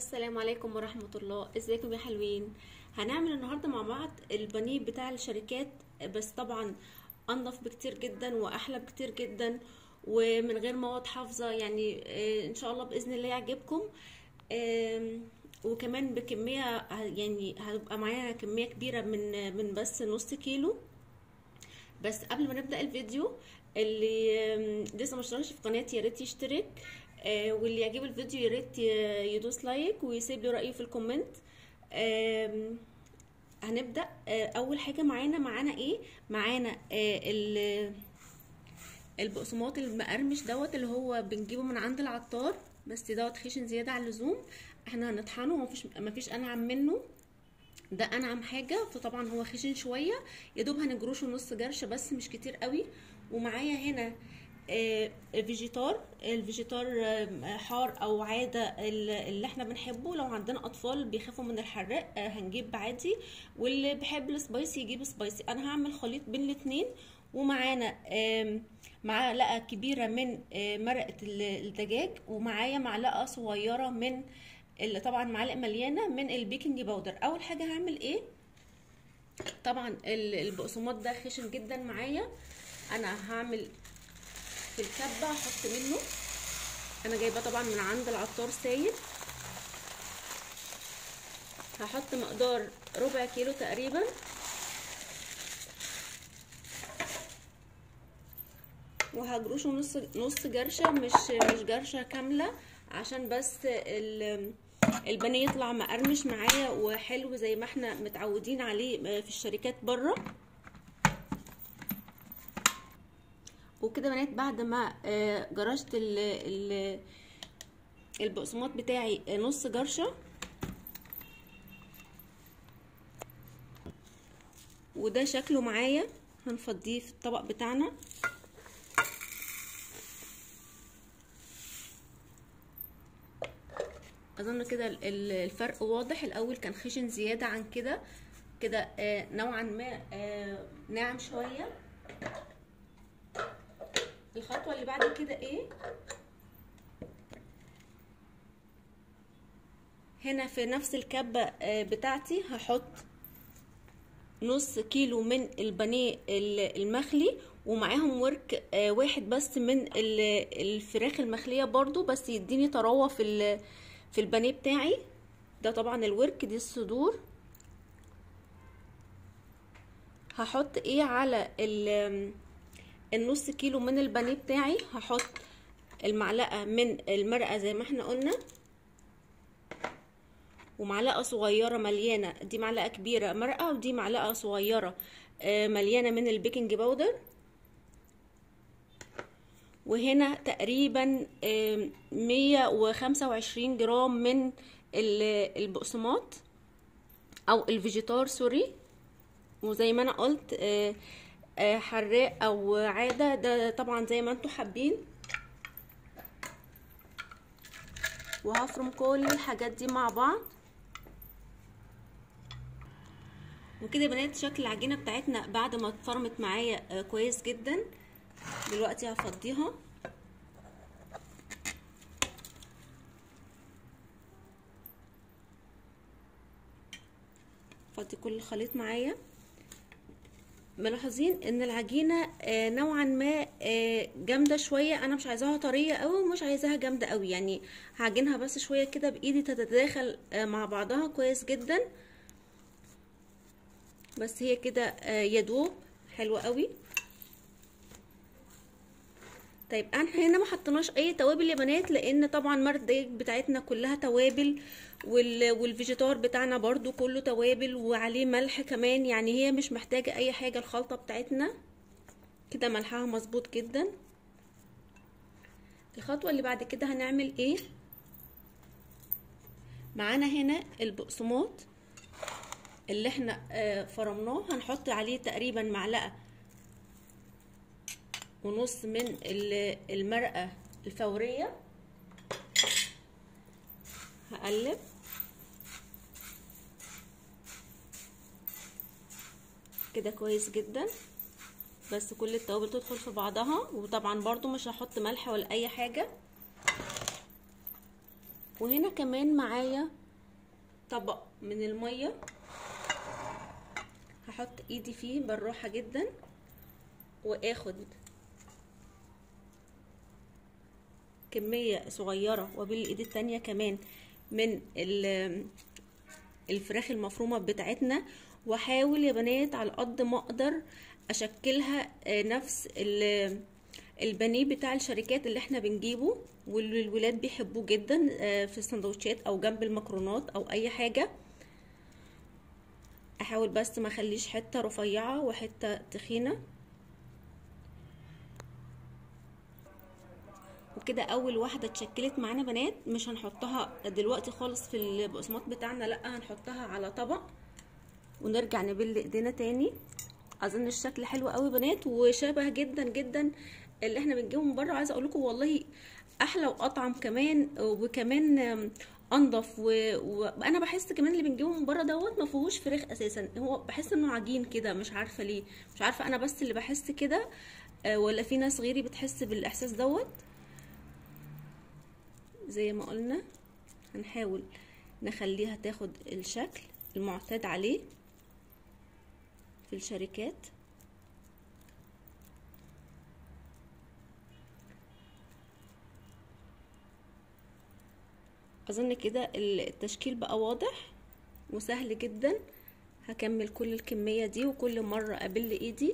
السلام عليكم ورحمة الله ازيكم يا حلوين هنعمل النهاردة مع بعض البانيه بتاع الشركات بس طبعا انضف بكتير جدا واحلى بكتير جدا ومن غير مواد حافظة يعني آه، ان شاء الله باذن الله يعجبكم آم، وكمان بكمية ه- يعني هتبقى معايا كمية كبيرة من من بس نص كيلو بس قبل ما نبدأ الفيديو اللي آم، لسه ما اشتركش في قناتي يا ريت يشترك آه، واللي يعجبه الفيديو يا ريت ي- يدوس لايك ويسيب لي رأيه في الكومنت آم، هنبدأ آه، أول حاجة معانا معانا إيه معانا آه، ال- البقسماط المقرمش دوت اللي هو بنجيبه من عند العطار بس دوت خشن زيادة عن اللزوم احنا هنطحنه ومفيش مفيش أنعم منه ده انعم حاجه فطبعا هو خشن شويه يا دوب هنجروشه نص جرشه بس مش كتير قوي ومعايا هنا آه، فيجيتار الفيجيتار آه، حار او عاده ال- اللي احنا بنحبه لو عندنا اطفال بيخافوا من الحراق آه، هنجيب عادي واللي بيحب السبايسي يجيب سبايسي انا هعمل خليط بين الاتنين ومعانا آم، معلقه كبيره من آه، مرقه ال- الدجاج ومعايا معلقه صغيره من اللي طبعا معلقه مليانه من البيكنج باودر اول حاجه هعمل ايه طبعا ال- البقسماط ده خشن جدا معايا انا هعمل في الكبه هحط منه انا جايباه طبعا من عند العطار سايب هحط مقدار ربع كيلو تقريبا وهجروشه نص نص جرشه مش مش جرشه كامله عشان بس ال البانيه يطلع مقرمش معايا وحلو زي ما احنا متعودين عليه في الشركات بره وكده بنات بعد ما آه، جرشت ال ال البقسماط بتاعي نص جرشه وده شكله معايا هنفضيه في الطبق بتاعنا اظن كده ال- ال- الفرق واضح الاول كان خشن زياده عن كده كده آه نوعا ما آه ناعم شويه الخطوه اللي بعد كده ايه هنا في نفس الكبه آه بتاعتي هحط نص كيلو من البانيه ال- المخلي ومعاهم ورك آه واحد بس من ال- الفراخ المخليه برضو بس يديني طراوه في ال- في البانيه بتاعي ده طبعا الورك دي الصدور هحط ايه على ال- النص كيلو من البانيه بتاعي هحط المعلقه من المرقه زي ما احنا قلنا ومعلقه صغيره مليانه دي معلقه كبيره مرقه ودي معلقه صغيره آه، مليانه من البيكنج باودر وهنا تقريبا مية وخمسة وعشرين جرام من ال- البقسماط او الفيجيتار سوري وزي ما انا قلت آه، آه، حراق او عاده ده طبعا زي ما انتوا حابين وهفرم كل الحاجات دي مع بعض وكده يا بنات شكل العجينه بتاعتنا بعد ما اتفرمت معايا آه، كويس جدا دلوقتي هفضيها فضي كل الخليط معايا ملاحظين ان العجينه آه، نوعا ما آه، جامده شويه انا مش عايزاها طريه قوي ومش عايزاها جامده قوي يعني هعجنها بس شويه كده بايدي تتداخل آه، مع بعضها كويس جدا بس هي كده آه، يدوب حلوه قوي طيب احنا هنا ما حطيناش اي توابل يا بنات لان طبعا مرد الدجاج بتاعتنا كلها توابل وال... والفيجيتار بتاعنا برضو كله توابل وعليه ملح كمان يعني هي مش محتاجة اي حاجة الخلطة بتاعتنا كده ملحها مظبوط جدا الخطوة اللي بعد كده هنعمل ايه معانا هنا البقسماط اللي احنا آه فرمناه هنحط عليه تقريبا معلقة ونص من المرقة الفورية هقلب كده كويس جدا بس كل التوابل تدخل في بعضها وطبعا برضو مش هحط ملح ولا اي حاجة وهنا كمان معايا طبق من الميه هحط ايدي فيه بالراحه جدا واخد كميه صغيره وبالايد التانية كمان من الفراخ المفرومه بتاعتنا واحاول يا بنات على قد ما اقدر اشكلها نفس البانيه بتاع الشركات اللي احنا بنجيبه واللي الولاد بيحبوه جدا في السندوتشات او جنب المكرونات او اي حاجه احاول بس ما اخليش حته رفيعه وحته تخينه وكده اول واحده اتشكلت معانا بنات مش هنحطها دلوقتي خالص في البقسماط بتاعنا لا هنحطها على طبق ونرجع نبل ايدينا تاني اظن الشكل حلو قوي بنات وشبه جدا جدا اللي احنا بنجيبه من بره عايزه اقول لكم والله احلى واطعم كمان وكمان انضف وانا و... بحس كمان اللي بنجيبه من بره دوت ما فيهوش فراخ اساسا هو بحس انه عجين كده مش عارفه ليه مش عارفه انا بس اللي بحس كده ولا في ناس غيري بتحس بالاحساس دوت زي ما قلنا هنحاول نخليها تاخد الشكل المعتاد عليه في الشركات اظن كده التشكيل بقى واضح وسهل جدا هكمل كل الكمية دي وكل مرة ابل ايدي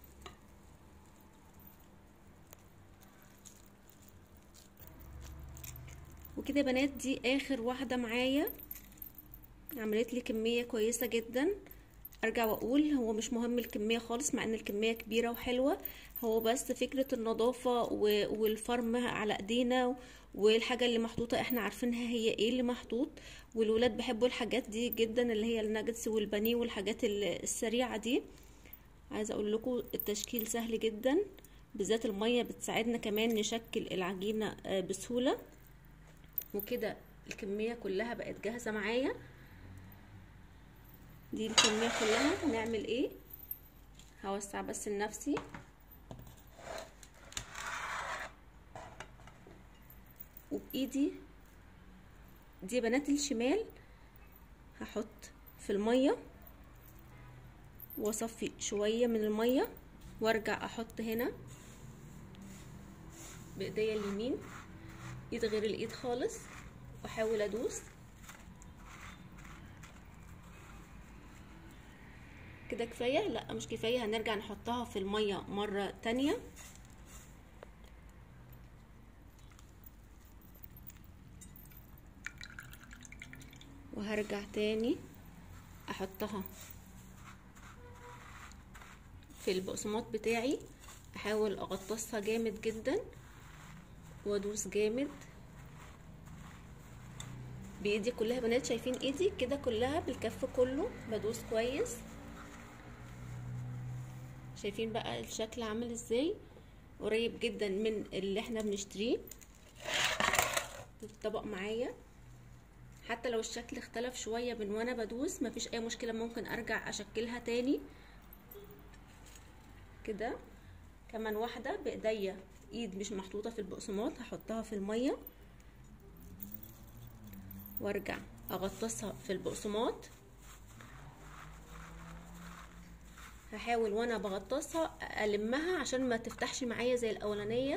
وكده يا بنات دي اخر واحدة معايا عملت لي كمية كويسة جدا ارجع واقول هو مش مهم الكمية خالص مع ان الكمية كبيرة وحلوة هو بس فكرة النظافة والفرم على ايدينا والحاجة اللي محطوطة احنا عارفينها هي ايه اللي محطوط والولاد بيحبوا الحاجات دي جدا اللي هي الناجتس والبانيه والحاجات السريعة دي عايزة اقول لكم التشكيل سهل جدا بالذات المية بتساعدنا كمان نشكل العجينة بسهولة وكده الكمية كلها بقت جاهزة معايا دي الكمية كلها هنعمل ايه هوسع بس لنفسي وبايدي دي بنات الشمال هحط في المية واصفي شوية من المية وارجع احط هنا بايديا اليمين ايد غير الايد خالص واحاول ادوس كده كفاية لا مش كفاية هنرجع نحطها في المية مرة تانية وهرجع تاني احطها في البقسماط بتاعي احاول اغطسها جامد جدا وادوس جامد بايدي كلها بنات شايفين ايدي كده كلها بالكف كله بدوس كويس شايفين بقى الشكل عامل ازاي قريب جدا من اللي احنا بنشتريه الطبق معايا حتى لو الشكل اختلف شوية من وانا بدوس مفيش اي مشكلة ممكن ارجع اشكلها تاني كده كمان واحدة بايديا ايد مش محطوطة في البقسماط هحطها في المية وارجع اغطسها في البقسماط هحاول وانا بغطسها المها عشان ما تفتحش معايا زي الاولانية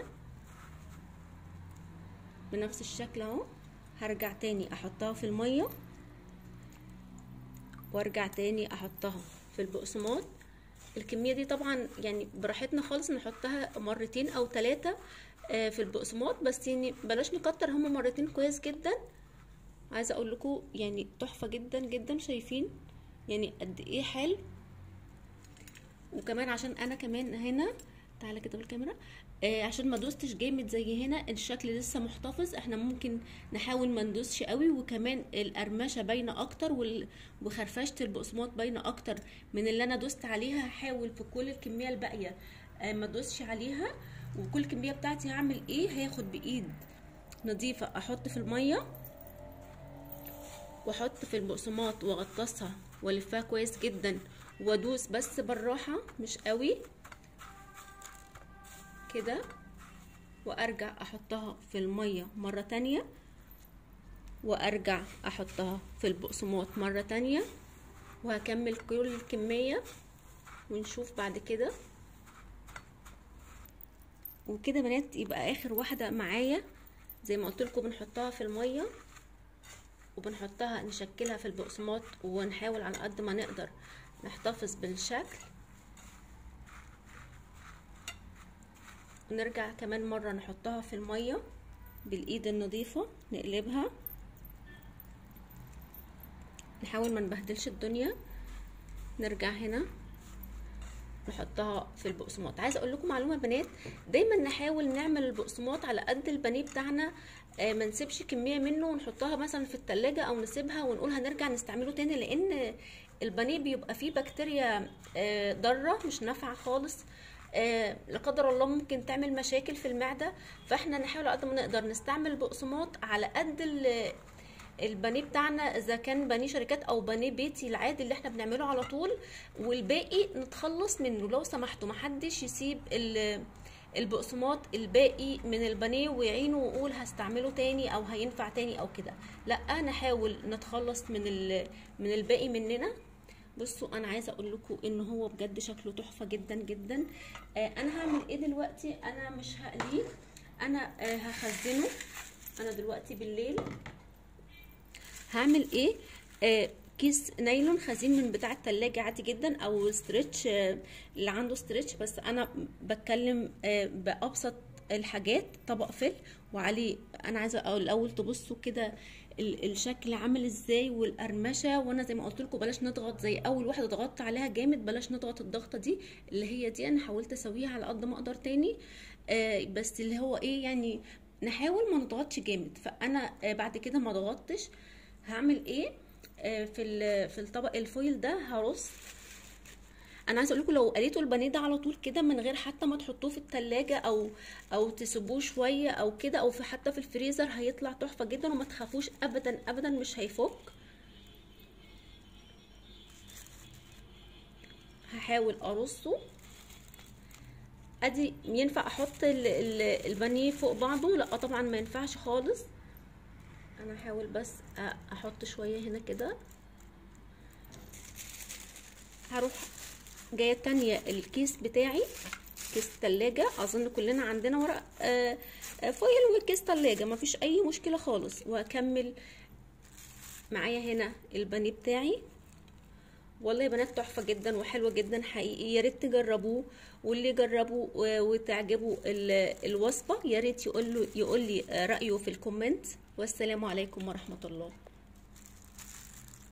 بنفس الشكل اهو هرجع تاني احطها في المية وارجع تاني احطها في البقسماط الكمية دي طبعا يعني براحتنا خالص نحطها مرتين او ثلاثة في البقسماط بس يعني بلاش نكتر هما مرتين كويس جدا عايزه اقول لكم يعني تحفه جدا جدا شايفين يعني قد ايه حلو وكمان عشان انا كمان هنا تعالى كده بالكاميرا آه عشان ما دوستش جامد زي هنا الشكل لسه محتفظ احنا ممكن نحاول ما ندوسش قوي وكمان القرمشه باينه اكتر وال... وخرفشه البقسماط باينه اكتر من اللي انا دوست عليها هحاول في كل الكميه الباقيه آه ما دوسش عليها وكل الكميه بتاعتي هعمل ايه هاخد بايد نظيفه احط في الميه واحط في البقسماط واغطسها والفها كويس جدا وادوس بس بالراحه مش قوي كده وارجع احطها في الميه مره تانية وارجع احطها في البقسماط مرة تانية وهكمل كل الكمية ونشوف بعد كده وكده بنات يبقى اخر واحدة معايا زي ما قلت لكم بنحطها في المية وبنحطها نشكلها في البقسماط ونحاول على قد ما نقدر نحتفظ بالشكل ونرجع كمان مرة نحطها في المية بالايد النظيفة نقلبها نحاول ما نبهدلش الدنيا نرجع هنا نحطها في البقسماط عايزه اقول لكم معلومه بنات دايما نحاول نعمل البقسماط على قد البانيه بتاعنا آه ما نسيبش كميه منه ونحطها مثلا في التلاجة او نسيبها ونقول هنرجع نستعمله تاني لان البانيه بيبقى فيه بكتيريا آه ضاره مش نافعه خالص آه لا قدر الله ممكن تعمل مشاكل في المعده فاحنا نحاول قد ما نقدر نستعمل البقسماط على قد البانيه بتاعنا اذا كان بانيه شركات او بانيه بيتي العادي اللي احنا بنعمله على طول والباقي نتخلص منه لو سمحتوا محدش يسيب البقسماط الباقي من البانيه ويعينه ويقول هستعمله تاني او هينفع تاني او كده لا نحاول نتخلص من من الباقي مننا بصوا انا عايزه اقول لكم ان هو بجد شكله تحفه جدا جدا آه انا هعمل ايه دلوقتي انا مش هقليه انا آه هخزنه انا دلوقتي بالليل هعمل ايه آه كيس نايلون خزين من بتاع التلاجة عادي جدا او ستريتش آه اللي عنده ستريتش بس انا بتكلم آه بابسط الحاجات طبق فل وعليه انا عايزه الاول تبصوا كده الشكل عامل ازاي والقرمشه وانا زي ما قلت لكم بلاش نضغط زي اول واحده ضغطت عليها جامد بلاش نضغط الضغطه دي اللي هي دي انا حاولت اسويها على قد ما اقدر تاني آه بس اللي هو ايه يعني نحاول ما نضغطش جامد فانا آه بعد كده ما ضغطتش هعمل ايه آه في في الطبق الفويل ده هرص انا عايزه اقول لكم لو قليتوا البانيه ده على طول كده من غير حتى ما تحطوه في التلاجة او او تسيبوه شويه او كده او في حتى في الفريزر هيطلع تحفه جدا وما تخافوش ابدا ابدا مش هيفك هحاول ارصه ادي ينفع احط البانيه فوق بعضه لا طبعا ما ينفعش خالص انا هحاول بس احط شويه هنا كده هروح جايه تانية الكيس بتاعي كيس تلاجة اظن كلنا عندنا ورق آه فويل وكيس تلاجة مفيش اي مشكلة خالص واكمل معايا هنا البانيه بتاعي والله يا بنات تحفه جدا وحلوه جدا حقيقي يا ريت تجربوه واللي جربوا وتعجبوا الوصفه يا ريت يقول له يقول لي رايه في الكومنت والسلام عليكم ورحمه الله